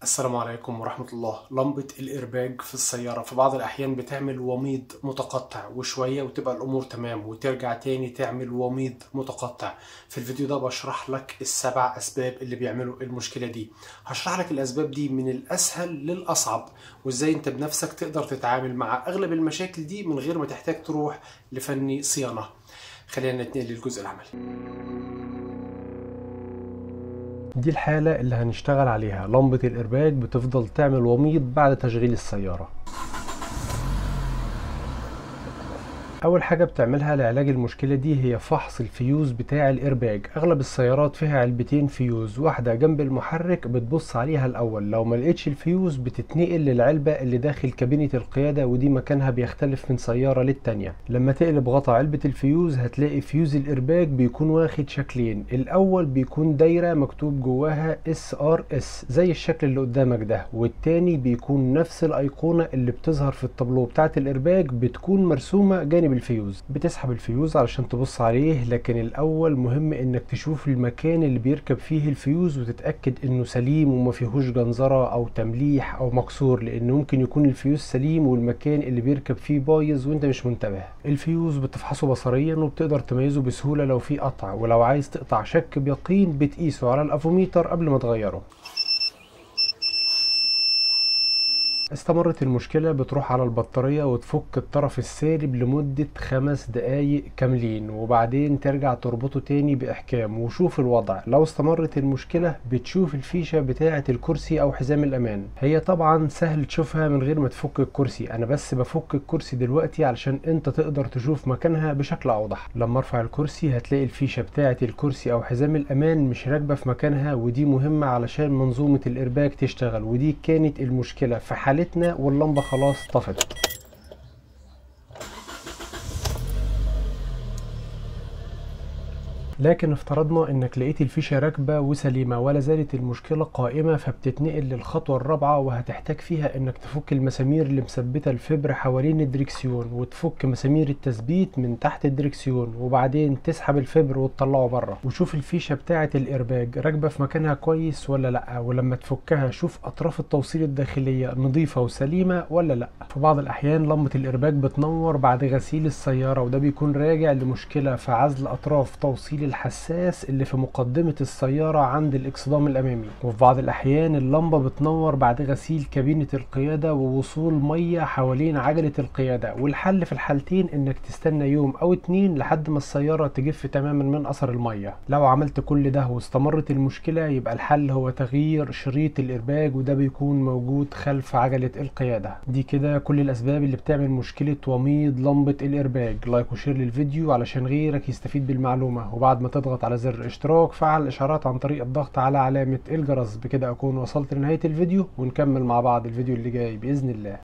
السلام عليكم ورحمة الله لمبة الإرباج في السيارة في بعض الأحيان بتعمل وميض متقطع وشوية وتبقى الأمور تمام وترجع تاني تعمل وميض متقطع في الفيديو ده بشرح لك السبع أسباب اللي بيعملوا المشكلة دي هشرح لك الأسباب دي من الأسهل للأصعب وإزاي أنت بنفسك تقدر تتعامل مع أغلب المشاكل دي من غير ما تحتاج تروح لفني صيانة خلينا نتنقل للجزء العملي دي الحالة اللي هنشتغل عليها لمبة الإرباج بتفضل تعمل وميض بعد تشغيل السيارة اول حاجه بتعملها لعلاج المشكله دي هي فحص الفيوز بتاع الارباج اغلب السيارات فيها علبتين فيوز واحده جنب المحرك بتبص عليها الاول لو ما لقيتش الفيوز بتتنقل للعلبه اللي داخل كابينه القياده ودي مكانها بيختلف من سياره للتانيه لما تقلب غطا علبه الفيوز هتلاقي فيوز الارباج بيكون واخد شكلين الاول بيكون دايره مكتوب جواها اس ار اس زي الشكل اللي قدامك ده والتاني بيكون نفس الايقونه اللي بتظهر في التابلو بتاعه الارباج بتكون مرسومه جانب الفيوز بتسحب الفيوز علشان تبص عليه لكن الاول مهم انك تشوف المكان اللي بيركب فيه الفيوز وتتاكد انه سليم وما فيهوش جنزره او تمليح او مكسور لان ممكن يكون الفيوز سليم والمكان اللي بيركب فيه بايظ وانت مش منتبه الفيوز بتفحصه بصريا وبتقدر تميزه بسهوله لو في قطع ولو عايز تقطع شك بيقين بتقيسه على الافوميتر قبل ما تغيره استمرت المشكلة بتروح على البطارية وتفك الطرف السالب لمدة خمس دقايق كاملين وبعدين ترجع تربطه تاني بإحكام وشوف الوضع لو استمرت المشكلة بتشوف الفيشة بتاعة الكرسي أو حزام الأمان هي طبعا سهل تشوفها من غير ما تفك الكرسي أنا بس بفك الكرسي دلوقتي علشان أنت تقدر تشوف مكانها بشكل أوضح لما أرفع الكرسي هتلاقي الفيشة بتاعة الكرسي أو حزام الأمان مش راكبة في مكانها ودي مهمة علشان منظومة الإرباك تشتغل ودي كانت المشكلة في حالة حالتنا واللمبه خلاص طفت لكن افترضنا انك لقيت الفيشة راكبة وسليمة ولا زالت المشكلة قائمة فبتتنقل للخطوة الرابعة وهتحتاج فيها انك تفك المسامير اللي مثبتة الفبر حوالين الدريكسيون وتفك مسامير التثبيت من تحت الدريكسيون وبعدين تسحب الفبر وتطلعه بره وشوف الفيشة بتاعة الارباج راكبة في مكانها كويس ولا لا ولما تفكها شوف اطراف التوصيل الداخلية نظيفة وسليمة ولا لا في بعض الاحيان لمبة الارباج بتنور بعد غسيل السيارة وده بيكون راجع لمشكلة في عزل اطراف توصيل الحساس اللي في مقدمة السيارة عند الإكسدام الأمامي وفي بعض الأحيان اللمبة بتنور بعد غسيل كابينة القيادة ووصول مية حوالين عجلة القيادة والحل في الحالتين إنك تستنى يوم أو اتنين لحد ما السيارة تجف تماما من أثر المية لو عملت كل ده واستمرت المشكلة يبقى الحل هو تغيير شريط الإرباج وده بيكون موجود خلف عجلة القيادة دي كده كل الأسباب اللي بتعمل مشكلة وميض لمبة الإرباج لايك وشير للفيديو علشان غيرك يستفيد بالمعلومة وبعد ما تضغط على زر اشتراك فعل الاشعارات عن طريق الضغط على علامة الجرس بكده اكون وصلت لنهاية الفيديو ونكمل مع بعض الفيديو اللي جاي باذن الله